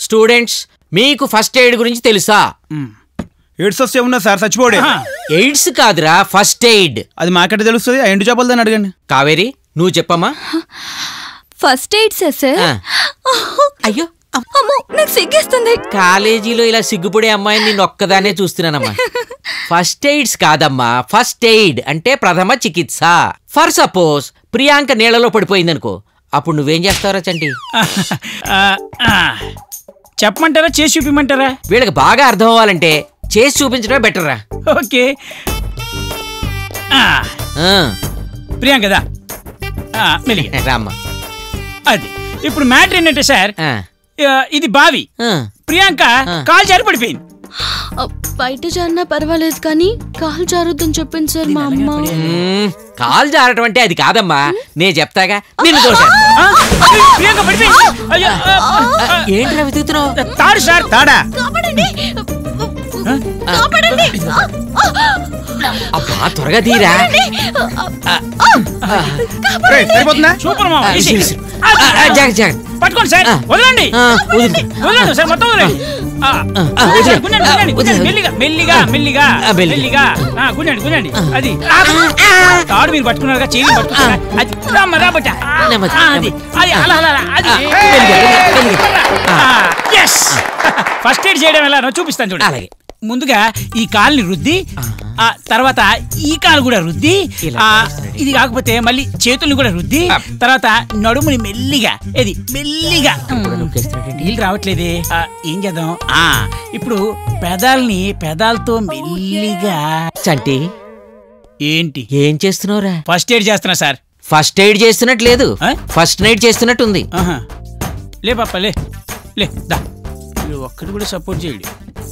Students మీకు first aid గురించి తెలుసా ఎయిడ్స్ వస్తే ఉన్నా సార్ చచ్చిపోడే ఎయిడ్స్ కాదురా ఫస్ట్ ఎయిడ్ అది మాకెట తెలుస్తుంది ఆ ఎండు చేపలదని అడగండి కావేరి నువ్వు చెప్పమ్మా ఫస్ట్ ఎయిడ్ సార్ ఆ. అయ్యో అమ్మో నాకు సిగ్గేస్తుంది కాలేజీలో ఇలా సిగ్గుపడే అమ్మాయిని నేను ఒక్కదానే చూస్తున్నానమ్మా ఫస్ట్ ఎయిడ్స్ కాదమ్మా ఫస్ట్ ఎయిడ్ అంటే ప్రథమ చికిత్స ఫర్ సపోజ్ ప్రియాంక నీళ్ళలో పడిపోయిందనుకో అప్పుడు నువ్వేం చేస్తావురా చంటి ఆ, ఆ. చెప్పమంటారా చేసి చూపిమంటారా వీళ్ళకి బాగా అర్థం అవ్వాలంటే చేసి చూపించడమే బెటర్ రా ఓకే ఆ, ఆ, ప్రియాంకదా ఆ, మెల్లిగా రామ్మా అది ఇప్పుడు మ్యాటర్ ఏంటంటే సార్ ఆ, ఆ, ఇది బావి ఆ. ప్రియాంక కాలు జారి పడిపోయింది బయట జారినా పర్వాలేదు కానీ కాలు జారుద్దని చెప్పింది సార్ మా అమ్మ మ్మ్, కాలు జారటం అంటే అది కాదమ్మా నేను చెప్తాగా నిన్ను చూసా ఆ, ప్రియాంక పడిపోయింది అయ్యో, ఆ, ఆ, ఏంట్రా వెతుకుతున్నావు తాడు సార్ తాడా కాపాడండి కాపాడండి అబ్బా త్వరగా తీరా రేయ్, సరిపోతుందా సూపర్ మామ ఆ, ఈజీ. ఈజీ. ఆ, ఆ, ఆ, జాగ్రత్త జాగ్రత్త పట్టుకోండి సార్ ఆ. వదలండి ఆ, వదిలి. వదలండి సార్ మొత్తం వదలండి ఆ, ఆ, గుండండి సార్, వదిలే. గుండండి, ఆ, గుండండి, వదిలే. గుండండి. మెల్లిగా మెల్లిగా మెల్లిగా ఆ, మెల్లిగా. మెల్లిగా ఆ, గుండండి గుండండి అది ఆ, తాడు మీరు పట్టుకున్నారుగా చేయి పట్టుకున్నారా అది రామ్మ రాబట్ట నెమ్మది, అది అది అలా అలా అలా, అది మెల్లిగా, మెల్లిగా. ఎస్ ఫస్ట్ ఎయిడ్ చేయడం ఎలా చూపిస్తాను చూడండి అలాగే. ముందుగా ఈ కాల్ని రుద్ది ఆ తర్వాత ఈ కాలు కూడా రుద్ది ఇలా ఆ, చేస్తున్నాడు. ఇది కాకపోతే మళ్ళీ చేతుల్ని కూడా రుద్ది తర్వాత నడుముని మెల్లిగా ఏది మెల్లిగా నొక్కేస్తున్నాడేంటి? నీళ్ళు రావట్లేదే ఆ, ఏం చేద్దాం ఆ ఇప్పుడు పెదాల్ని పెదాలతో మెల్లిగా చంటి ఏంటి ఏం చేస్తున్నావురా ఫస్ట్ ఎయిడ్ చేస్తున్నా సార్ ఫస్ట్ ఎయిడ్ చేస్తున్నట్టు లేదు ఆ? ఫస్ట్ నైట్ చేస్తున్నట్టుంది ఆహా. లే పాప లే లే దా మీరు ఒక్కడు కూడా సపోర్ట్ చేయండి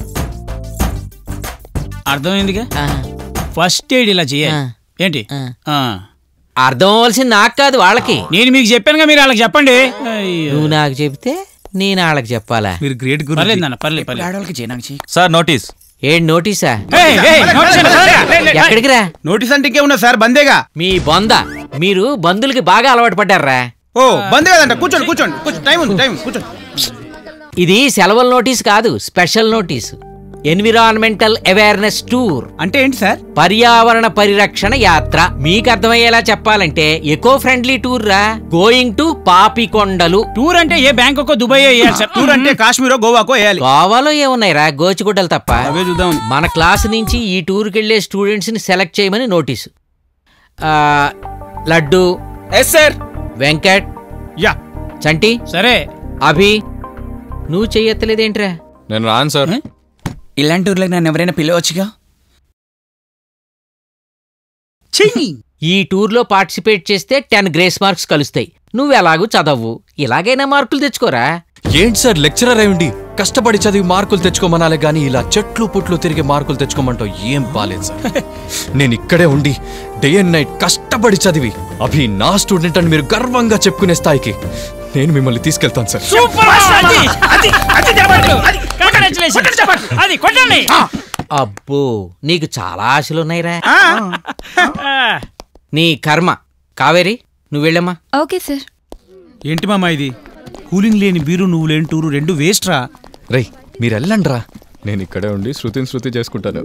అర్థమైందిగా ఆ, ఫస్ట్ ఎయిడ్ ఇలా చేయాలి ఆ. ఏంటి ఆ. ఆ. అర్థం అవ్వాల్సింది నాకు కాదు వాళ్ళకి నేను మీకు చెప్పానుగా మీరు వాళ్ళకి చెప్పండి అయ్యో. నువ్వు నాకు చెబితే నేను వాళ్ళకి చెప్పాలా మీరు గ్రేట్ పర్లేదు నాన్న పర్లేదు పర్లేదు ఆడవాళ్ళకి చేయి నాకు చేయి సార్ నోటీస్ ఏం నోటీసా ఏయ్, ఏయ్, నోటీస్ ఏంటి? లే, లే, లే. ఎక్కడికి రా నోటీస్ అంటే ఇంకే ఉన్నా సార్ బందేగా మీ బొంద మీరు బంధులకి బాగా అలవాటు పడ్డారా ఓ బందే కదంట కూర్చోండి కూర్చోండి కూర్చోండి టైం ఉంది టైం కూర్చోండి ఇది సెలవుల నోటీస్ కాదు special notice environmental awareness tour అంటే ఏంటి సార్ పర్యావరణ పరిరక్షణ యాత్ర మీకు అర్థమయ్యేలా చెప్పాలంటే ఎకో ఫ్రెండ్లీ టూర్ రా గోయింగ్ టు పాపికొండలు టూర్ అంటే ఏ బ్యాంకాక్ దుబాయ్ వేయాలి సార్ టూర్ అంటే కాశ్మీరో గోవాకో వేయాలి గోవాలో ఏమున్నాయిరా గోచిగుడ్డలు తప్ప అవే చూద్దాం మన క్లాస్ నుంచి ఈ టూర్కి వెళ్ళే స్టూడెంట్స్ని సెలెక్ట్ చేయమని నోటీసు ఆ, Laddu yes sir Venkat yeah Chanti సరే అభి నువ్వు చెయ్యత్తలేదేంట్రా నేను రాను సార్ ఇలాంటి ఊర్లకు నన్ను ఎవరైనా పిలవచ్చుగా చెయ్యి ఈ టూర్లో పార్టిసిపేట్ చేస్తే టెన్ గ్రేస్ మార్క్స్ కలుస్తాయి నువ్వు ఎలాగూ చదవు ఇలాగైనా మార్కులు తెచ్చుకోరా ఏంటి సార్ లెక్చరర్ అయ్యండి కష్టపడి చదివి మార్కులు తెచ్చుకోమనాలి కానీ ఇలా చెట్లు పుట్లు తిరిగి మార్కులు తెచ్చుకోమంటావు ఏం బాలేదు సార్ నేను ఇక్కడే ఉండి డే అండ్ నైట్ కష్టపడి చదివి అభి నా స్టూడెంట్ అని మీరు గర్వంగా చెప్పుకునే స్థాయికి నేను మిమ్మల్ని తీసుకెళ్తాను సార్ సూపర్ అది అది అది చెప్పండి అది కంగ్రాచులేషన్ చెప్పండి అది కొట్టండి అబ్బో నీకు చాలా ఆశలున్నాయిరా ఆ, ఆ, నీ కర్మ కావేరి నువ్వు వెళ్ళమ్మా ఓకే సార్ ఏంటి మామ ఇది కూలింగ్ లేని బీరు నువ్వు లేని టూరు రెండు వేస్ట్ రా రేయ్ మీరు వెళ్ళండి రా నేను ఇక్కడే ఉండి శృతిని శృతి చేసుకుంటాను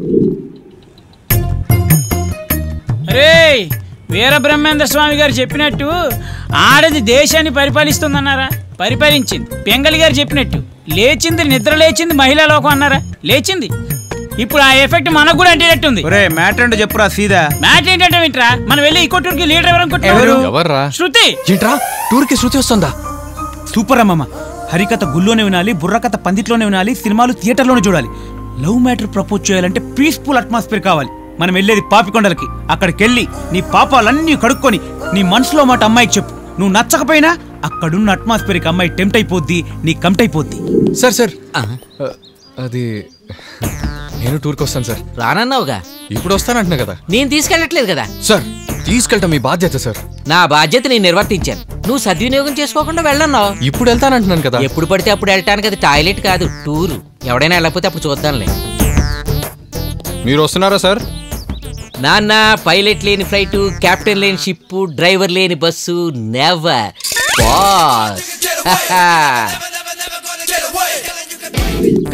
రేయ్ వీర బ్రహ్మేంద్ర స్వామి గారు చెప్పినట్టు ఆడది దేశాన్ని పరిపాలిస్తుందన్నారా పరిపాలించింది పెంగళి గారు చెప్పినట్టు లేచింది నిద్ర లేచింది మహిళా లోకం అన్నారా లేచింది ఇప్పుడు ఆ ఎఫెక్ట్ మనకు కూడా అంటేటట్టుంది ఒరే మ్యాటర్ అంటే చెప్పురా సీదా మ్యాట్ ఏంటంటే వింట్రా మనం వెళ్ళి ఈ కొట్టూరుకి లీడర్ ఎవరు ఎవరు? అనుకుంటున్నారు ఎవర్రా శృతి ఏంట్రా టూర్కి శృతి వస్తుందా సూపర్ అమ్మమ్మ హరికథ గుళ్ళోనే వినాలి బుర్రకథ పందిట్లోనే వినాలి సినిమాలు థియేటర్లోనే చూడాలి లవ్ మ్యాటర్ ప్రపోజ్ చేయాలంటే పీస్ఫుల్ అట్మాస్ఫియర్ కావాలి మనం వెళ్ళేది పాపికొండలకి అక్కడికి వెళ్ళి నీ పాపాలన్నీ కడుక్కొని నీ మనసులో మాట అమ్మాయికి చెప్పు నువ్వు నచ్చకపోయినా అక్కడున్న అట్మాస్ఫియర్కి అమ్మాయి టెంప్ట్ అయిపోద్ది నీ కంప్ట్ అయిపోద్ది సార్ సార్ ఆ, ఆ, అది నేను టూర్కి వస్తాను సార్ రానన్నావుగా ఇప్పుడు వస్తానంటున్నా కదా నేను తీసుకెళ్ళట్లేదు కదా సార్ తీసుకెళ్ళటం మీ బాధ్యత సార్ నా బాధ్యత నేను నిర్వర్తించాను నువ్వు సద్వినియోగం చేసుకోకుండా వెళ్ళన్నావు ఇప్పుడు వెళ్తానంటున్నాను కదా ఎప్పుడు పడితే అప్పుడు వెళ్ళటానికి అది టాయిలెట్ కాదు టూరు ఎవడైనా వెళ్ళకపోతే అప్పుడు చూద్దాంలే మీరు వస్తున్నారా సార్ నాన్న పైలట్ లేని ఫ్లైట్ కెప్టెన్ లేని షిప్ డ్రైవర్ లేని bus never boss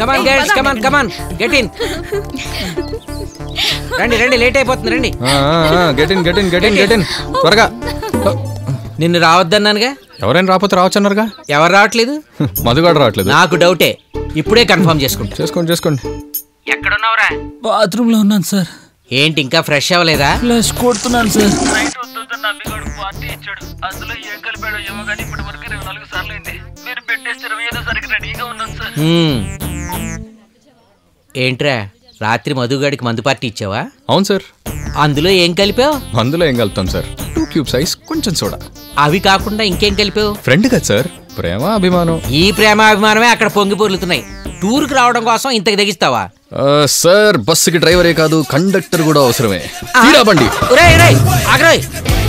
come on guides come on come on get in రండి రండి లేట్ అయిపోతుంది రండి get in get in get in get in త్వరగా నిన్ను రావద్దన్నానుగా ఎవరైనా రాకపోతే రావచ్చన్నారుగా ఎవరు రావట్లేదు మధుగాడు రావట్లేదు నాకు డౌటే ఇప్పుడే కన్ఫర్మ్ చేసుకుంటా చేసుకోండి చేసుకోండి ఎక్కడున్నావురా బాత్రూమ్ లో ఉన్నాను సార్ ఏంటి ఇంకా ఫ్రెష్ అవ్వలేదా ప్లస్ కొడుతున్నాను సార్ హ్మ్. ఏంట్రా రాత్రి మధుగాడికి మందు పార్టీ ఇచ్చావా అవును సార్ అందులో ఏం కలిపావు అందులో ఏం కలుపుతాం సార్ టూ క్యూబ్ సైజ్ కొంచెం సోడా అవి కాకుండా ఇంకేం కలిపావు ఫ్రెండ్ కదా సార్ ప్రేమ అభిమానం ఈ ప్రేమ అభిమానమే అక్కడ పొంగి పొర్లుతున్నాయి టూర్కి రావడం కోసం ఇంతకు తెగిస్తావా ఆ, సార్ బస్సుకి డ్రైవరే కాదు కండక్టర్ కూడా అవసరమే తీరా బండి ఒరేయ్, ఒరేయ్, ఆగ్రోయ్.